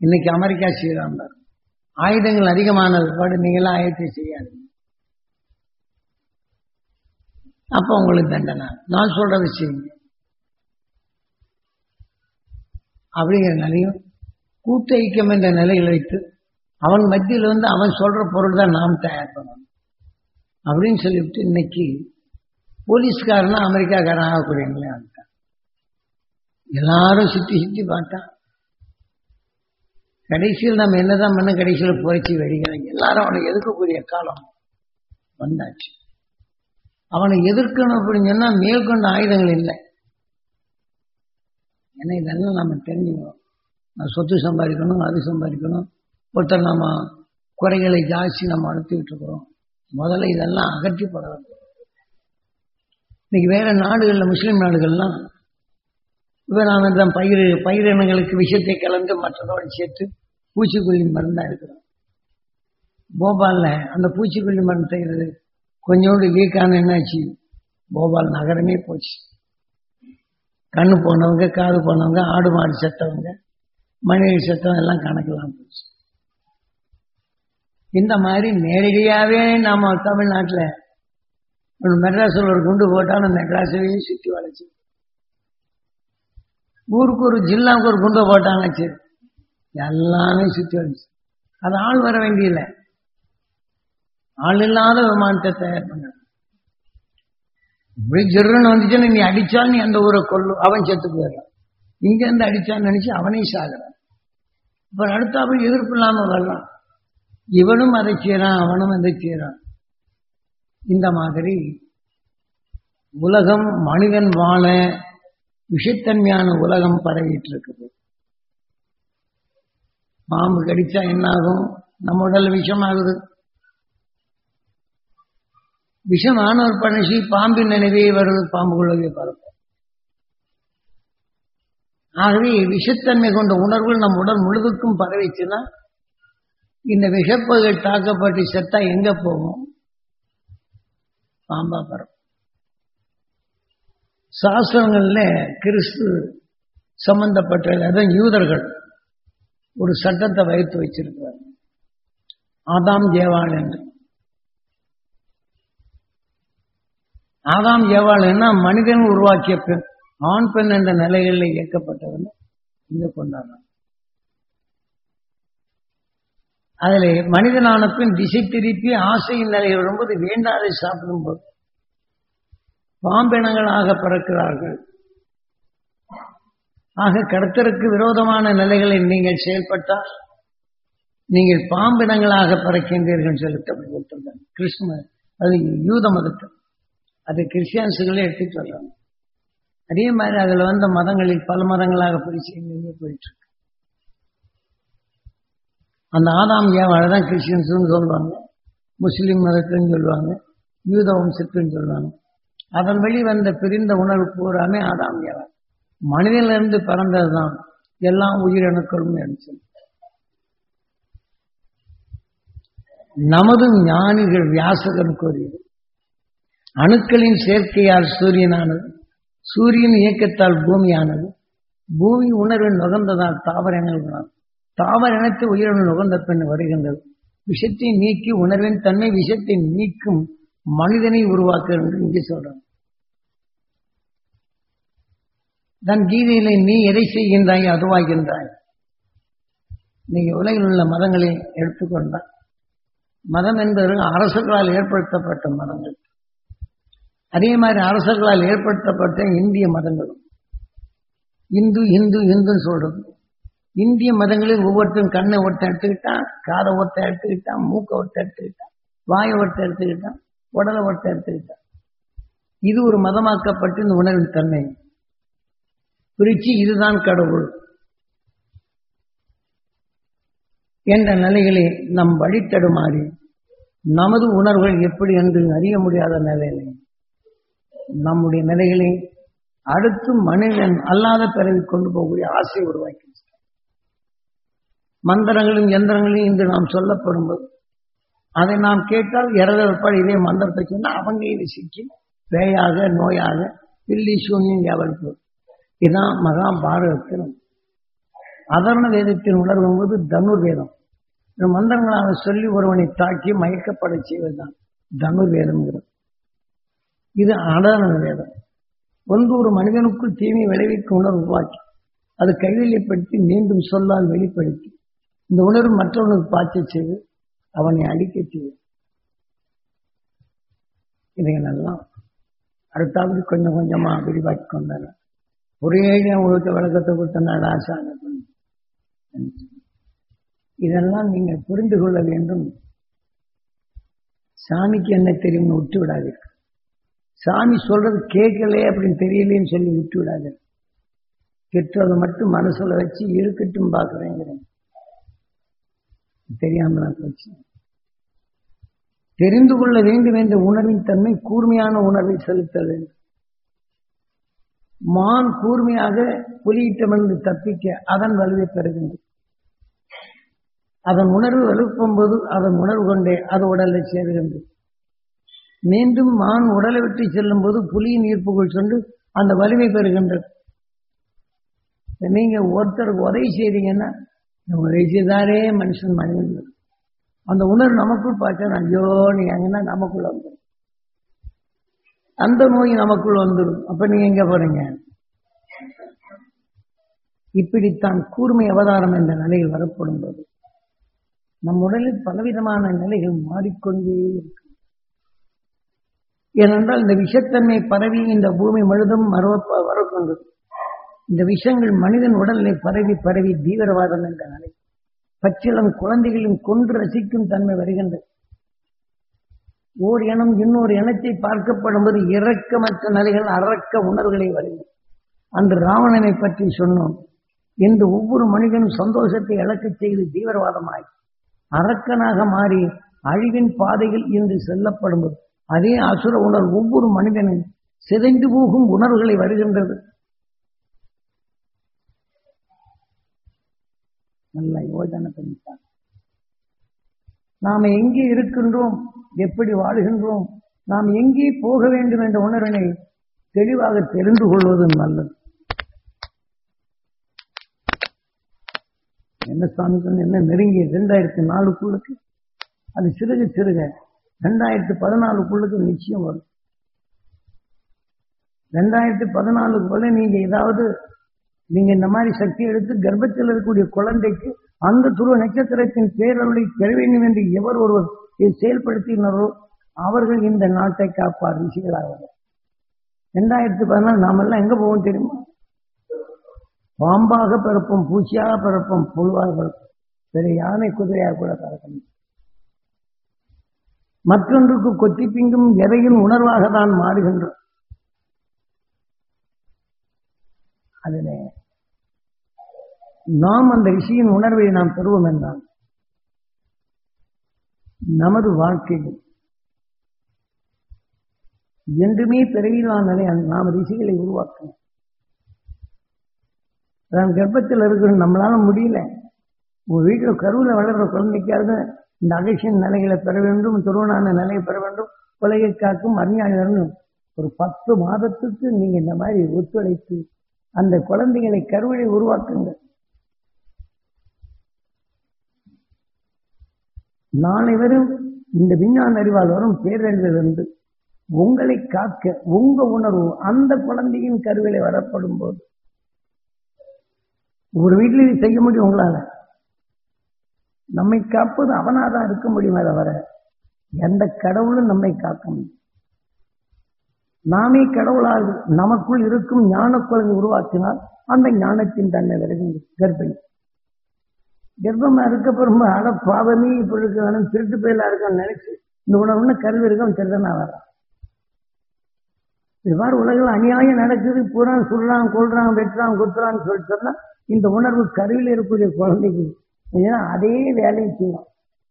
இன்னைக்கு அமெரிக்கா செய்யறாங்க ஆயுதங்கள் அதிகமான பாடு நீங்களாம் ஆயத்தை செய்யாதீங்க அப்ப உங்களுக்கு தண்டனை நான் சொல்ற விஷயம் அப்படிங்கிற நிலையும் கூட்டு ஐக்கியம் என்ற நிலையில் வைத்து அவன் மத்தியில் வந்து அவன் சொல்ற பொருள் தான் நாம் தயார் பண்ணணும் அப்படின்னு சொல்லிவிட்டு இன்னைக்கு போலீஸ்காரனா அமெரிக்காக்காரன் ஆகக்கூடிய நிலை வந்துட்டான் எல்லாரும் சுத்தி சுத்தி பார்த்தா கடைசியில் நம்ம என்னதான் பண்ண கடைசியில் புரட்சி வெடிக்கிறாங்க எல்லாரும் அவனை எதிர்க்கக்கூடிய காலம் வந்தாச்சு அவனை எதிர்க்கணும் அப்படின்னு சொன்னா மேற்கொண்ட ஆயுதங்கள் இல்லை ஏன்னா இதெல்லாம் நம்ம தெரிஞ்சுக்கணும் நான் சொத்து சம்பாதிக்கணும் அது சம்பாதிக்கணும் ஒருத்தர் நம்ம குறைகளை ஜாஸ்தி நம்ம அனுப்பிட்டு இருக்கிறோம் முதல்ல இதெல்லாம் அகற்றிப்பட வேண்டும் இன்னைக்கு வேற நாடுகளில் முஸ்லீம் நாடுகள்லாம் இப்போ நாம் இந்த பயிர் பயிரினங்களுக்கு விஷயத்தை கலந்து மற்றதோடு சேர்த்து பூச்சிக்கொல்லி மருந்தா இருக்கிறோம் போபாலில் அந்த பூச்சிக்கொல்லி மருந்து செய்கிறது கொஞ்சோண்டு வீக்கான என்னாச்சு போபால் நகரமே போச்சு கண்ணு போனவங்க காது போனவங்க ஆடு மாடு செத்தவங்க மனித செத்தவங்க எல்லாம் கணக்கெல்லாம் போச்சு இந்த மாதிரி நேரடியாகவே நாம தமிழ்நாட்டில் ஒரு மெட்ராஸில் ஒரு குண்டு போட்டாலும் மெட்ராஸையே சுற்றி வளைச்சு ஊருக்கு ஒரு ஜில்லாவுக்கு ஒரு குண்டை போட்டாங்க சரி எல்லாமே சுற்றி வளைச்சு அது ஆள் வர வேண்டியதில்லை ஆள் இல்லாத விமானத்தை தயார் பண்ண இப்படி ஜிருன்னு வந்துச்சுன்னு நீ அடிச்சால் நீ அந்த ஊரை கொள்ளு அவன் செத்து போயிடலாம் இங்க இருந்து அடிச்சான்னு நினைச்சு அவனே சாகுறான் இப்ப அடுத்தாப்புல எதிர்ப்பு இல்லாம வரலாம் இவனும் அதை செய்யறான் அவனும் அதை செய்யறான் இந்த மாதிரி உலகம் மனிதன் வாழ விஷத்தன்மையான உலகம் பரவிட்டு இருக்குது பாம்பு கடிச்சா என்னாகும் நம்ம உடல் விஷமாகுது விஷமான ஒரு பணிச்சு பாம்பின் நினைவே வருது பாம்புக்குள்ளவே பரப்போம் ஆகவே விஷத்தன்மை கொண்ட உணர்வுகள் நம் உடல் முழுதுக்கும் பரவிச்சுன்னா இந்த விஷப்பகுகள் தாக்கப்பட்டு செத்தா எங்க போகும் பாம்பா பரவும் சாஸ்திரங்கள்ல கிறிஸ்து சம்பந்தப்பட்ட அதான் யூதர்கள் ஒரு சட்டத்தை வைத்து வச்சிருக்கிறார் ஆதாம் ஜேவாள் என்று ஆதாம் ஜேவாள் என்ன மனிதன் உருவாக்கிய பெண் ஆண் பெண் என்ற நிலைகளில் இயக்கப்பட்டவன் இங்க கொண்டாடுறான் அதில் மனிதனான பின் திசை திருப்பி ஆசையின் நிலை வரும்போது வேண்டாதை சாப்பிடும்போது பாம்பினங்களாக பிறக்கிறார்கள் ஆக கடத்தருக்கு விரோதமான நிலைகளை நீங்கள் செயல்பட்டால் நீங்கள் பாம்பினங்களாக பிறக்கின்றீர்கள் சொல்லி கிருஷ்ண அது யூத மதத்தில் அது கிறிஸ்டியன்ஸுகளே எடுத்துட்டு வர்றாங்க அதே மாதிரி அதுல வந்த மதங்களில் பல மதங்களாக பிரிச்சு போயிட்டு இருக்கு அந்த ஆதாம் ஏவாளை தான் கிறிஸ்டியன்ஸ்னு சொல்லுவாங்க முஸ்லீம் மதத்துன்னு சொல்லுவாங்க யூத வம்சத்துன்னு சொல்லுவாங்க அதன் வழி வந்த பிரிந்த உணர்வு பூராமே ஆதாம் ஏவாள் மனிதனிலிருந்து பிறந்ததுதான் எல்லாம் உயிரணுக்களும் இருந்துச்சு நமது ஞானிகள் வியாசகன் கூறியது அணுக்களின் சேர்க்கையால் சூரியனானது சூரியன் இயக்கத்தால் பூமியானது பூமி உணர்வின் நுகர்ந்ததால் தாவர இனங்களால் தாவர இனத்தை உயிரின நுகர்ந்த பின் வருகின்றது விஷத்தை நீக்கி உணர்வின் தன்மை விஷத்தை நீக்கும் மனிதனை உருவாக்க என்று இங்கே சொல்றாங்க தன் கீதையில நீ எதை செய்கின்றாய் அதுவாகின்றாய் நீங்க உலகில் உள்ள மதங்களை எடுத்துக்கொண்டால் மதம் என்பது அரசுகளால் ஏற்படுத்தப்பட்ட மதங்கள் அதே மாதிரி அரசர்களால் ஏற்படுத்தப்பட்ட இந்திய மதங்களும் இந்து இந்து இந்துன்னு சொல்றது இந்திய மதங்களில் ஒவ்வொருத்தரும் கண்ணை ஒருத்தன் எடுத்துக்கிட்டான் காதை ஒருத்தன் எடுத்துக்கிட்டான் மூக்கை ஒருத்தன் எடுத்துக்கிட்டான் வாயை ஒருத்தன் எடுத்துக்கிட்டான் உடலை ஒருத்தன் எடுத்துக்கிட்டான் இது ஒரு மதமாக்கப்பட்டு இந்த உணர்வின் தன்மை பிரிச்சு இதுதான் கடவுள் என்ற நிலைகளை நம் வழித்தடுமாறி நமது உணர்வுகள் எப்படி என்று அறிய முடியாத நிலையிலே நம்முடைய நிலைகளை அடுத்து மனிதன் அல்லாத பிறவி கொண்டு போகக்கூடிய ஆசை உருவாக்கி மந்திரங்களும் எந்திரங்களையும் இன்று நாம் சொல்லப்படும் போது அதை நாம் கேட்டால் இறதற்பாடு இதே மந்திரத்தை சொன்னால் அவங்க இதை சிக்கி பேயாக நோயாக பில்லி சூன்யம் எவருக்கு இதுதான் மகாபாரதத்தில் அதர்ண வேதத்தின் உணர்வும் போது தனுர் வேதம் இந்த மந்திரங்களாக சொல்லி ஒருவனை தாக்கி மயக்கப்பட செய்வதுதான் தனுர் வேதம்ங்கிறது இது அதர்ண வேதம் ஒன்று ஒரு மனிதனுக்குள் தீமை விளைவிக்கும் உணர்வு உருவாக்கி அது கைவெளிப்படுத்தி மீண்டும் சொல்லால் வெளிப்படுத்தி இந்த உணர்வு மற்றவனுக்கு பாய்ச்ச செய்து அவனை அழிக்க செய்யும் இதைகளெல்லாம் அடுத்தாவது கொஞ்சம் கொஞ்சமா விரிவாக்கி கொண்டாங்க ஒரே உங்களுக்கு விளக்கத்தை கொடுத்த ஆசான இதெல்லாம் நீங்கள் புரிந்து கொள்ள வேண்டும் சாமிக்கு என்ன தெரியும்னு விட்டு விடாதீர்கள் சாமி சொல்றது கேட்கலையே அப்படின்னு தெரியலேன்னு சொல்லி விட்டு விடாதீர்கள் கெட்டதை மட்டும் மனசுல வச்சு இருக்கட்டும் பார்க்குறேங்கிறேன் தெரியாமலா போச்சு தெரிந்து கொள்ள வேண்டும் என்ற உணர்வின் தன்மை கூர்மையான உணர்வை செலுத்த வேண்டும் மான் கூர்மையாக புலியிட்டமிருந்து தப்பிக்க அதன் வலுவை பெறுகின்றது அதன் உணர்வு வலுப்பும் போது அதன் உணர்வு கொண்டே அது உடலை சேருகின்றது மீண்டும் மான் உடலை விட்டு செல்லும் போது புலியின் ஈர்ப்புக்குள் சென்று அந்த வலிமை பெறுகின்றது நீங்க ஒருத்தருக்கு உதவி செய்றீங்கன்னா இந்த உதவி செய்தாரே மனுஷன் மனிதன் அந்த உணர்வு நமக்குள் பார்த்தா ஐயோ நீ எங்கன்னா நமக்குள்ள வந்துடும் அந்த நோய் நமக்குள் வந்துடும் அப்ப நீங்க எங்க போறீங்க இப்படித்தான் கூர்மை அவதாரம் என்ற நிலையில் வரப்படும் போது நம் உடலில் பலவிதமான நிலைகள் மாறிக்கொண்டே இருக்கு ஏனென்றால் இந்த விஷத்தன்மை பரவி இந்த பூமி முழுதும் மறுவ வரக்கொண்டது இந்த விஷயங்கள் மனிதன் உடலில் பரவி பரவி தீவிரவாதம் என்ற நிலை பச்சிலம் குழந்தைகளையும் கொன்று ரசிக்கும் தன்மை வருகின்றது ஓர் இனம் இன்னொரு இனத்தை பார்க்கப்படும் போது இறக்கமற்ற நிலைகள் அறக்க உணர்வுகளை வருகிறது அன்று ராவணனை பற்றி சொன்னோம் இன்று ஒவ்வொரு மனிதனும் சந்தோஷத்தை இழக்கச் செய்து தீவிரவாதமாய் அரக்கனாக மாறி அழிவின் பாதையில் இன்று செல்லப்படும் போது அதே அசுர உணர்வு ஒவ்வொரு மனிதனும் சிதைந்து போகும் உணர்வுகளை வருகின்றது நல்ல யோஜனை பண்ணித்தான் நாம் எங்கே இருக்கின்றோம் எப்படி வாழுகின்றோம் நாம் எங்கே போக வேண்டும் என்ற உணர்வினை தெளிவாக தெரிந்து கொள்வது நல்லது என்ன சாமி சொன்ன என்ன நெருங்கி ரெண்டாயிரத்தி நாலுக்குள்ளுக்கு அது சிறுக சிறுக ரெண்டாயிரத்தி பதினாலுக்குள்ளுக்கு நிச்சயம் வரும் ரெண்டாயிரத்தி பதினாலுக்குள்ள நீங்க ஏதாவது நீங்க இந்த மாதிரி சக்தி எடுத்து கர்ப்பத்தில் இருக்கக்கூடிய குழந்தைக்கு அந்த துருவ நட்சத்திரத்தின் பேரருளை பெற வேண்டும் என்று எவர் ஒருவர் இதை செயல்படுத்தினாரோ அவர்கள் இந்த நாட்டை காப்பார் ரிஷிகளாக ரெண்டாயிரத்தி பதினாலு நாமெல்லாம் எங்க போவோம் தெரியுமா பாம்பாக பிறப்போம் பூச்சியாக பிறப்போம் புழுவாக பிறப்போம் வேற யானை குதிரையாக கூட பிறக்கணும் மற்றொன்றுக்கு கொத்தி பிங்கும் எதையும் உணர்வாக தான் மாறுகின்றோம் அதில் நாம் அந்த ரிஷியின் உணர்வை நாம் பெறுவோம் என்றால் நமது வாழ்க்கையில் என்றுமே பிறவிலான நிலை நாம் ரிஷிகளை உருவாக்கணும் நான் கர்ப்பத்தில் இருக்கிற நம்மளால முடியல உங்க வீட்டில் கருவில் வளர்ற குழந்தைக்காவது இந்த அகசியன் நிலைகளை பெற வேண்டும் துருவனான நிலையை பெற வேண்டும் கொலையை காக்கும் அறிஞானி ஒரு பத்து மாதத்துக்கு நீங்க இந்த மாதிரி ஒத்துழைத்து அந்த குழந்தைகளை கருவிலை உருவாக்குங்க நாளை வரும் இந்த விஞ்ஞான அறிவால் வரும் பேரழிவிலிருந்து உங்களை காக்க உங்க உணர்வு அந்த குழந்தையின் கருவிலை வரப்படும் போது ஒரு வீட்டில் இது செய்ய முடியும் உங்களால நம்மை காப்பது அவனாதான் இருக்க முடியுமே தவிர எந்த கடவுளும் நம்மை காக்க முடியும் நாமே கடவுளாக நமக்குள் இருக்கும் ஞான குழந்தை உருவாக்கினால் அந்த ஞானத்தின் தன்மை வருகிறது கர்ப்பிணி கர்ப்பமா இருக்க பெரும்ப அட பாவமே இப்படி இருக்க திருட்டு போயில இருக்கான்னு நினைச்சு இந்த உணவுன்னு கல்வி இருக்கான் திருடனா வர்றான் இது மாதிரி உலகில் அநியாயம் நடக்குது பூரா சொல்றான் கொள்றான் வெட்டுறான் குத்துறான்னு சொல்லி சொன்னா இந்த உணர்வு கருவில் இருக்கக்கூடிய குழந்தைக்கு அதே வேலையை செய்யும்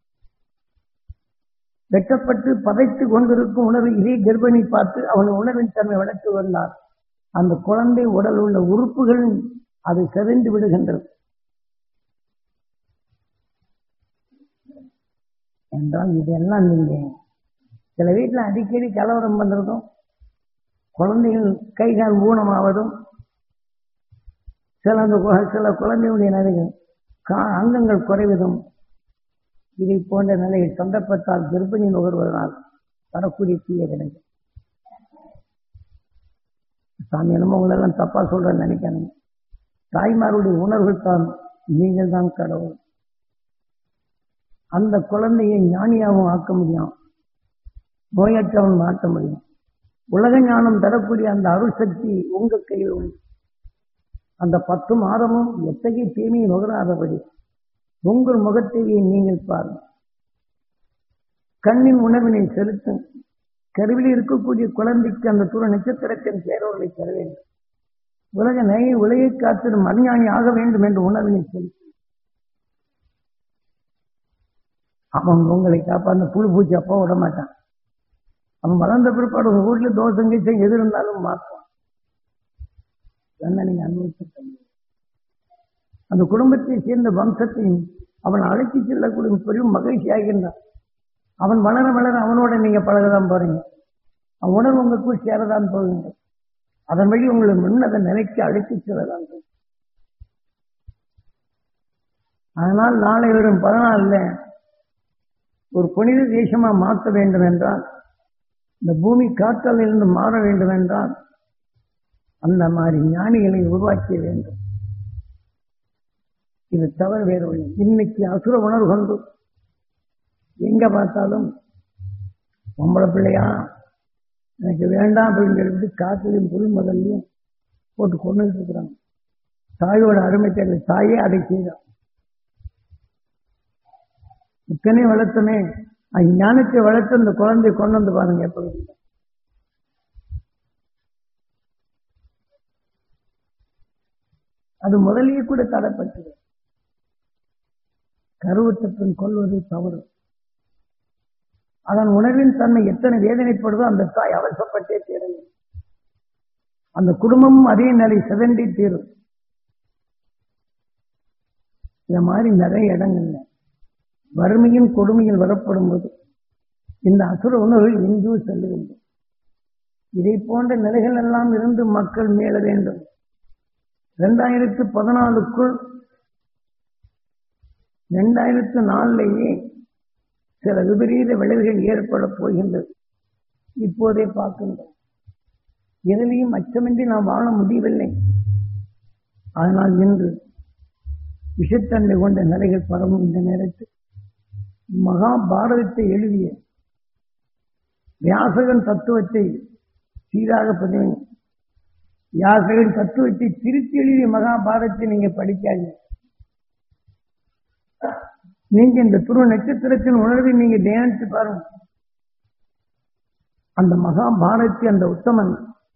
வெட்டப்பட்டு பதைத்து கொண்டிருக்கும் உணர்வு இதே கர்ப்பிணி பார்த்து அவன் உணர்வின் தன்மை வளர்த்து வந்தார் அந்த குழந்தை உடல் உள்ள உறுப்புகள் அது செறிந்து விடுகின்றது என்றால் இதெல்லாம் நீங்க சில வீட்டில் அடிக்கடி கலவரம் பண்றதும் குழந்தைகள் கை கால் ஊனமாவதும் சில அந்த கு- சில குழந்தையுடைய நிலைகள் கா அங்கங்கள் குறைவதும் இதை போன்ற நிலையில் சந்தர்ப்பத்தால் கர்ப்பிணி நுகர்வதனால் வரக்கூடிய தீய வினைகள் சாமி என்னமோ உங்களெல்லாம் தப்பா சொல்றேன்னு நினைக்காதீங்க தாய்மாருடைய உணர்வுகள் தான் நீங்கள் தான் கடவுள் அந்த குழந்தையை ஞானியாகவும் ஆக்க முடியும் நோயற்றவன் மாற்ற முடியும் உலக ஞானம் தரக்கூடிய அந்த அருள் சக்தி உங்க கையில் உண்டு அந்த பத்து மாதமும் எத்தகைய தீமையை நுகராதபடி உங்கள் முகத்தையே நீங்கள் பாருங்கள் கண்ணின் உணவினை செலுத்தும் கருவில் இருக்கக்கூடிய குழந்தைக்கு அந்த துற நட்சத்திரத்தின் பேரோர்களை தர வேண்டும் உலக நய உலகை காத்திடும் மரிஞானி ஆக வேண்டும் என்ற உணர்வினை செலுத்தும் அவன் உங்களை காப்பாந்த புழு பூச்சி அப்பா விட மாட்டான் அவன் வளர்ந்த பிற்பாடு உங்க வீட்டுல தோசை கீசை எது இருந்தாலும் மாற்றுவான் என்ன நீங்க அனுபவிச்சு அந்த குடும்பத்தை சேர்ந்த வம்சத்தையும் அவன் அழைத்து செல்லக்கூடிய பெரும் மகிழ்ச்சி ஆகின்றான் அவன் வளர வளர அவனோட நீங்க பழகதான் போறீங்க அவன் உணர்வு உங்களுக்குள் சேரதான் போகுங்க அதன் வழி உங்களை முன்னத நிலைக்கு அழைத்து செல்லதான் போகுது அதனால் நாளை வரும் பதினாலுல ஒரு புனித தேசமா மாற்ற வேண்டும் என்றால் இந்த பூமி காற்றல் இருந்து மாற வேண்டும் என்றால் அந்த மாதிரி ஞானிகளை உருவாக்க வேண்டும் இது தவிர வேறு வழி இன்னைக்கு அசுர உணர்வு கொண்டு எங்க பார்த்தாலும் பொம்பளை பிள்ளையா எனக்கு வேண்டாம் அப்படின்னு சொல்லிட்டு காற்றுலையும் புல் முதல்லையும் போட்டு கொண்டுகிட்டு இருக்கிறாங்க தாயோட அருமை தெரியல தாயே அதை செய்தான் இத்தனை வளர்த்தனே ஞானத்தை வளர்த்து அந்த குழந்தையை கொண்டு வந்து பாருங்க எப்படி அது முதலியே கூட தடைப்பட்டது கருவத்தப்பின் கொள்வதை தவறு அதன் உணர்வின் தன்மை எத்தனை வேதனைப்படுதோ அந்த தாய் அவசப்பட்டே தீரும் அந்த குடும்பமும் அதே நிலை சிதண்டி தீரும் இந்த மாதிரி நிறைய இடங்கள்ல வறுமையின் கொடுமையில் வரப்படும் போது இந்த அசுர உணர்வு எங்கேயோ செல்ல வேண்டும் இதை போன்ற நிலைகள் எல்லாம் இருந்து மக்கள் மீள வேண்டும் இரண்டாயிரத்து பதினாலுக்குள் இரண்டாயிரத்து நாலுலேயே சில விபரீத விளைவுகள் ஏற்பட போகின்றது இப்போதே பார்க்கின்றோம் எதிலையும் அச்சமின்றி நாம் வாழ முடியவில்லை ஆனால் இன்று விஷத்தன்மை கொண்ட நிலைகள் பரவும் இந்த நேரத்தில் மகாபாரதத்தை எழுதிய வியாசகன் தத்துவத்தை சீராக பதிவு வியாசகன் தத்துவத்தை திருத்தி எழுதிய மகாபாரதத்தை நீங்க படிக்காதீங்க நீங்க இந்த துருவ நட்சத்திரத்தின் உணர்வை நீங்க தியானித்து பாருங்க அந்த மகாபாரதி அந்த உத்தமன்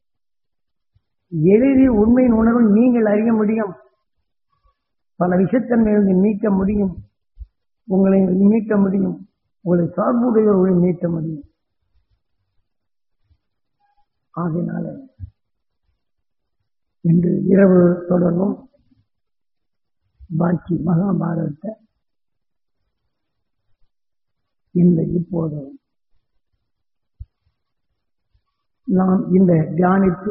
எழுதிய உண்மையின் உணர்வு நீங்கள் அறிய முடியும் பல விஷத்தன்மைகளை நீக்க முடியும் உங்களை மீட்க முடியும் உங்களை சார்புடையவர்களை மீட்க முடியும் ஆகையினால இன்று இரவு தொடர்பும் பாக்கி மகாபாரதத்தை இந்த இப்போது நாம் இந்த தியானித்து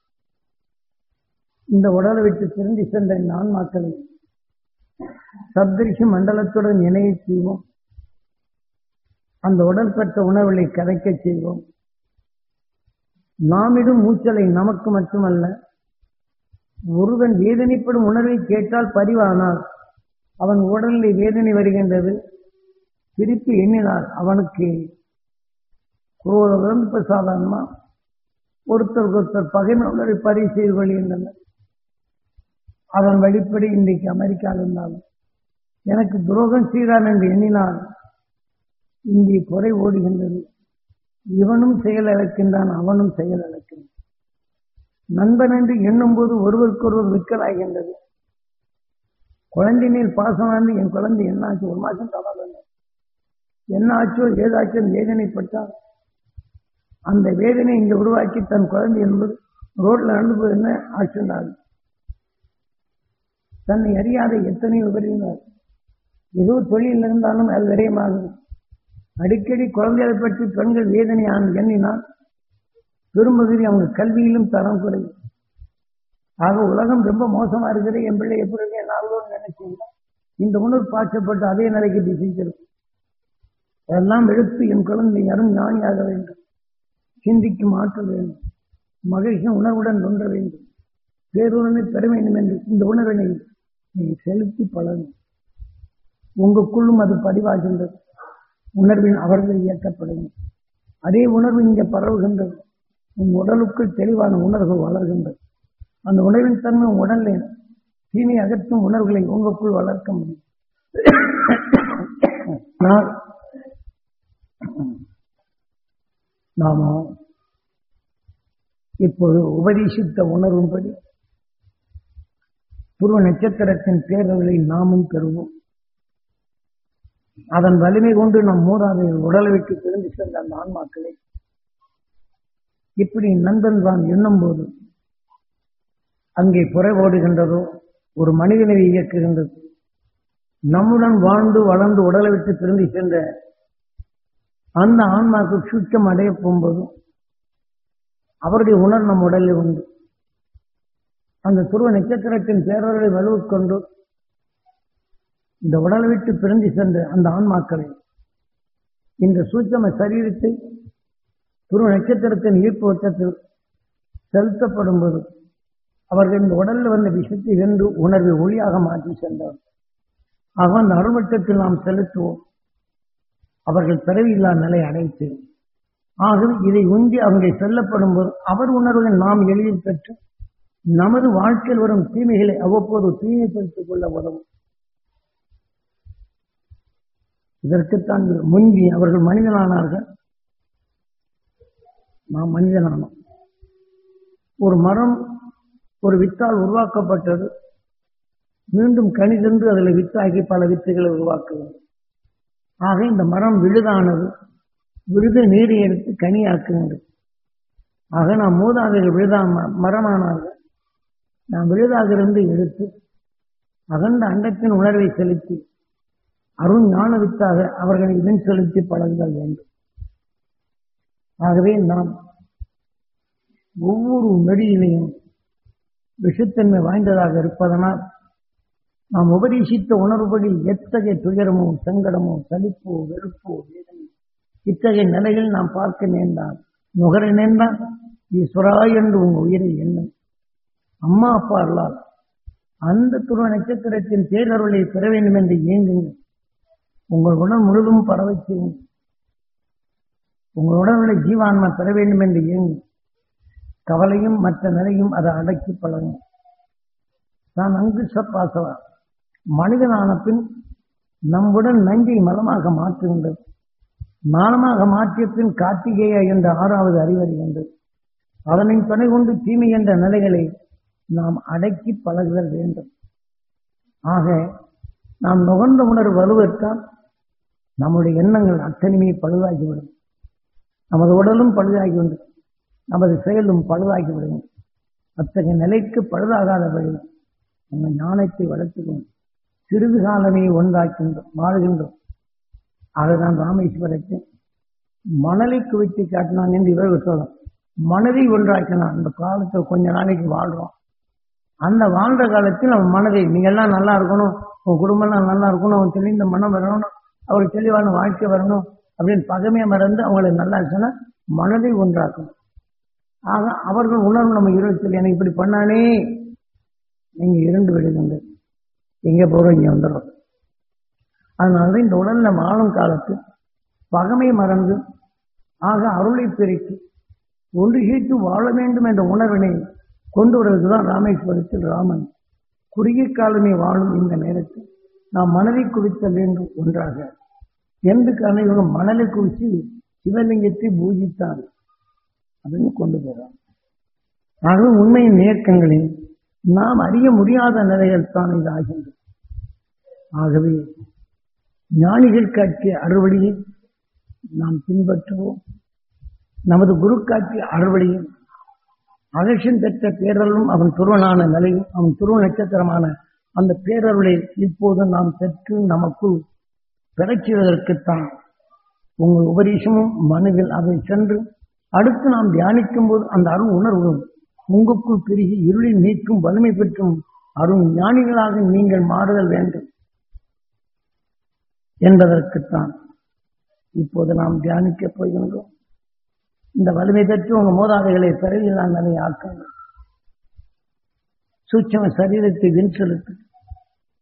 இந்த உடலை விட்டு திரும்பி சென்ற நான்மாக்களை சப்தரிஷி மண்டலத்துடன் இணைய செய்வோம் அந்த உடல் பெற்ற உணவுகளை கரைக்க செய்வோம் நாமிடும் மூச்சலை நமக்கு மட்டுமல்ல ஒருவன் வேதனைப்படும் உணர்வை கேட்டால் பதிவானால் அவன் உடலில் வேதனை வருகின்றது திருப்பி எண்ணினார் அவனுக்கு குரோதம் இப்ப சாதாரணமா ஒருத்தருக்கு ஒருத்தர் பகைமை உணர்வை பதிவு செய்து கொள்கின்றனர் அதன் வழிப்படி இன்றைக்கு அமெரிக்காவில் இருந்தாலும் எனக்கு துரோகம் செய்தான் என்று எண்ணினால் இங்கே குறை ஓடுகின்றது இவனும் செயல் இழக்கின்றான் அவனும் செயல் இழக்கின்றான் நண்பன் என்று எண்ணும் போது ஒருவருக்கொருவர் விற்கலாகின்றது குழந்தை மேல் பாசமானது என் குழந்தை என்ன ஆச்சு ஒரு மாசம் தவறு என்ன ஆச்சோ ஏதாச்சோ வேதனைப்பட்டால் அந்த வேதனை இங்க உருவாக்கி தன் குழந்தை என்பது ரோட்ல நடந்து போய் என்ன ஆக்சிடென்ட் ஆகுது தன்னை அறியாத எத்தனையோ விபரீதங்கள் ஏதோ தொழில் இருந்தாலும் அது விரயமாகும் அடிக்கடி குழந்தைகளை பற்றி பெண்கள் வேதனையான எண்ணினால் பெரும்பகுதி அவங்க கல்வியிலும் தரம் குறையும் ஆக உலகம் ரொம்ப மோசமா இருக்குது என் பிள்ளை எப்படி இருக்கு என்னாலும் நினைச்சீங்க இந்த உணர்வு பாய்ச்சப்பட்டு அதே நிலைக்கு திசைக்கிறது அதெல்லாம் எடுத்து என் குழந்தை யாரும் ஞானியாக வேண்டும் சிந்திக்கும் ஆற்றல் வேண்டும் மகிழ்ச்சி உணர்வுடன் தோன்ற வேண்டும் வேறொருவனை பெற வேண்டும் என்று இந்த உணர்வினை நீ செலுத்தி பழகும் உங்களுக்குள்ளும் அது பதிவாகின்றது உணர்வின் அவர்கள் இயக்கப்படுகிறது அதே உணர்வு இங்கே பரவுகின்றது உன் உடலுக்குள் தெளிவான உணர்வு வளர்கின்றது அந்த உணர்வின் தன்மை உன் உடலில் தீமை அகற்றும் உணர்வுகளை உங்களுக்குள் வளர்க்க முடியும் ஆனால் நாம இப்போது உபதேசித்த உணர்வும்படி துருவ நட்சத்திரத்தின் பேரர்களை நாமும் பெறுவோம் அதன் வலிமை கொண்டு நம் மூதாதையர் உடலை விட்டு பிரிந்து சென்ற அந்த ஆன்மாக்களை இப்படி நண்பன் தான் எண்ணும் போது அங்கே புறை ஓடுகின்றதோ ஒரு மனிதனை இயக்குகின்றது நம்முடன் வாழ்ந்து வளர்ந்து உடலை விட்டு பிரிந்து சென்ற அந்த ஆன்மாக்கு சுத்தம் அடைய போகும்போது அவருடைய உணர் நம் உடலில் உண்டு அந்த துருவ நட்சத்திரத்தின் பேரர்களை வலுவுக்கொண்டு இந்த உடலை விட்டு பிரிந்து சென்ற அந்த ஆன்மாக்களை இந்த சூட்சம சரீரத்தை துருவ நட்சத்திரத்தின் ஈர்ப்பு வட்டத்தில் செலுத்தப்படும் போது அவர்கள் இந்த உடலில் வந்த விஷயத்தை வென்று உணர்வை ஒளியாக மாற்றி சென்றவர் ஆக அந்த அருள்வட்டத்தில் நாம் செலுத்துவோம் அவர்கள் பிறவியில்லா நிலை அடைத்து ஆகவே இதை உந்தி அங்கே செல்லப்படும் போது அவர் உணர்வுகளை நாம் எளிதில் பெற்று நமது வாழ்க்கையில் வரும் தீமைகளை அவ்வப்போது தூய்மைப்படுத்திக் கொள்ள உதவும் இதற்குத்தான் முந்தி அவர்கள் மனிதனானார்கள் நாம் மனிதனானோம் ஒரு மரம் ஒரு வித்தால் உருவாக்கப்பட்டது மீண்டும் கனி சென்று அதில் வித்தாகி பல வித்துகளை உருவாக்குவது ஆக இந்த மரம் விழுதானது விழுது நீரை எடுத்து கனியாக்குகின்றது ஆக நாம் மூதாதைகள் விழுதா மரமானார்கள் நாம் விழுதாக இருந்து எடுத்து அகண்ட அண்டத்தின் உணர்வை செலுத்தி அருண் ஞான வித்தாக அவர்களை இதன் செலுத்தி பழகுதல் வேண்டும் ஆகவே நாம் ஒவ்வொரு நொடியிலையும் விஷத்தன்மை வாய்ந்ததாக இருப்பதனால் நாம் உபதேசித்த உணர்வுபடி எத்தகைய துயரமோ சங்கடமோ சலிப்போ வெறுப்போ வேதனை இத்தகைய நிலையில் நாம் பார்க்க நேர்ந்தால் நுகர நேர்ந்தால் ஈஸ்வரா என்று உங்க உயிரை எண்ணும் அம்மா அப்பா அல்லால் அந்த துருவ நட்சத்திரத்தின் பேரருளை பெற வேண்டும் என்று இயங்குங்கள் உங்கள் உடல் முழுதும் பரவ செய்யுங்கள் உங்கள் உடல்களை ஜீவான்மா பெற வேண்டும் என்று இயங்கும் கவலையும் மற்ற நிலையும் அதை அடக்கி பழகும் நான் அங்கு சப்பாசவா மனிதனான பின் நம்முடன் நஞ்சை மலமாக மாற்றுகின்றது மானமாக மாற்றிய பின் கார்த்திகேயா என்ற ஆறாவது அறிவறிகின்றது அதனை துணை கொண்டு தீமை என்ற நிலைகளை நாம் அடக்கி பழகுதல் வேண்டும் ஆக நாம் நுகர்ந்த உணர்வு வலுவற்றால் நம்முடைய எண்ணங்கள் அத்தனையுமே பழுதாகிவிடும் நமது உடலும் பழுதாகிவிடும் நமது செயலும் பழுதாகிவிடும் அத்தகைய நிலைக்கு பழுதாகாத வழி நம்ம ஞானத்தை வளர்த்துக்கணும் சிறிது காலமே ஒன்றாக்கின்றோம் வாழ்கின்றோம் அதுதான் ராமேஸ்வரத்தை மணலை குவித்து காட்டினான் என்று இவர்கள் சொல்லும் மனதை ஒன்றாக்கினான் அந்த காலத்தில் கொஞ்ச நாளைக்கு வாழ்றோம் அந்த வாழ்ற காலத்தில் அவன் மனதை நீங்க எல்லாம் நல்லா இருக்கணும் உன் குடும்பம்லாம் நல்லா இருக்கணும் அவன் தெளிந்த மனம் வரணும் அவருக்கு தெளிவான வாழ்க்கை வரணும் அப்படின்னு பகமையை மறந்து அவங்களை நல்லா சொன்னா மனதை ஒன்றாக்கணும் ஆக அவர்கள் உணர்வு நம்ம இருபத்தில் எனக்கு இப்படி பண்ணானே நீங்க இரண்டு விடுகின்ற எங்க போறோம் இங்க வந்துடும் அதனால இந்த உடல்ல வாழும் காலத்தில் பகமை மறந்து ஆக அருளை பெருக்கி ஒன்று சேர்த்து வாழ வேண்டும் என்ற உணர்வினை கொண்டு வருவதுதான் ராமேஸ்வரத்தில் ராமன் குறுகிய காலமே வாழும் இந்த நேரத்தில் நாம் மனதை குவித்த வேண்டும் ஒன்றாக எந்த காரணம் மணலை குவிச்சு சிவலிங்கத்தை பூஜித்தான் அப்படின்னு கொண்டு போகிறான் ஆகவே உண்மையின் இயக்கங்களில் நாம் அறிய முடியாத நிலைகள் தான் இது ஆகின்றது ஆகவே ஞானிகள் காட்டிய அறுவழியை நாம் பின்பற்றுவோம் நமது குரு காட்டிய அறுவழியும் அகர்ஷன் பெற்ற பேரருளும் அவன் துருவனான நிலையும் அவன் துருவ நட்சத்திரமான அந்த பேரருளை இப்போது நாம் பெற்று நமக்குள் பெறச்சுவதற்குத்தான் உங்கள் உபதேசமும் மனுவில் அதை சென்று அடுத்து நாம் தியானிக்கும் போது அந்த அருள் உணர்வும் உங்களுக்குள் பெருகி இருளில் நீக்கும் வலிமை பெற்றும் அருண் ஞானிகளாக நீங்கள் மாறுதல் வேண்டும் என்பதற்குத்தான் இப்போது நாம் தியானிக்கப் போகின்றோம் இந்த வலிமை பெற்று உங்க மூதாதைகளை பிறவில் நான் அதை ஆக்குங்கள் சூட்சம சரீரத்தை வின் செலுத்து